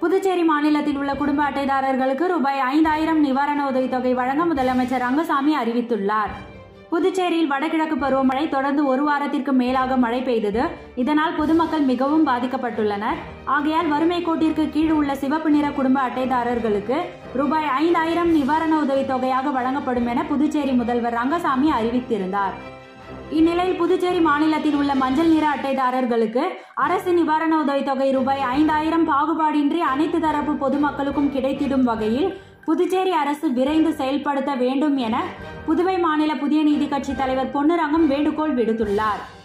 புதுச்சேரி மாநிலத்தில் உள்ள குடும்ப அட்டைதாரர்களுக்கு ரூபாய் ஐந்தாயிரம் நிவாரண உதவித்தொகை வழங்க முதலமைச்சர் ரங்கசாமி அறிவித்துள்ளார் புதுச்சேரியில் வடகிழக்கு பருவமழை தொடர்ந்து ஒரு வாரத்திற்கு மேலாக மழை பெய்தது இதனால் பொதுமக்கள் மிகவும் பாதிக்கப்பட்டுள்ளனர் ஆகையால் வறுமை கோட்டிற்கு கீழ் உள்ள சிவப்பு நிற குடும்ப அட்டைதாரர்களுக்கு ரூபாய் ஐந்தாயிரம் நிவாரண உதவித் தொகையாக வழங்கப்படும் என புதுச்சேரி முதல்வர் ரங்கசாமி அறிவித்திருந்தார் இந்நிலையில் புதுச்சேரி மாநிலத்தில் உள்ள மஞ்சள் நிற அட்டைதாரர்களுக்கு அரசு நிவாரண உதவித்தொகை ரூபாய் ஐந்தாயிரம் பாகுபாடின்றி அனைத்து தரப்பு பொதுமக்களுக்கும் கிடைத்திடும் வகையில் புதுச்சேரி அரசு விரைந்து செயல்படுத்த வேண்டும் என புதுவை மாநில புதிய நீதி கட்சி தலைவர் பொன்னுரங்கம் வேண்டுகோள் விடுத்துள்ளார்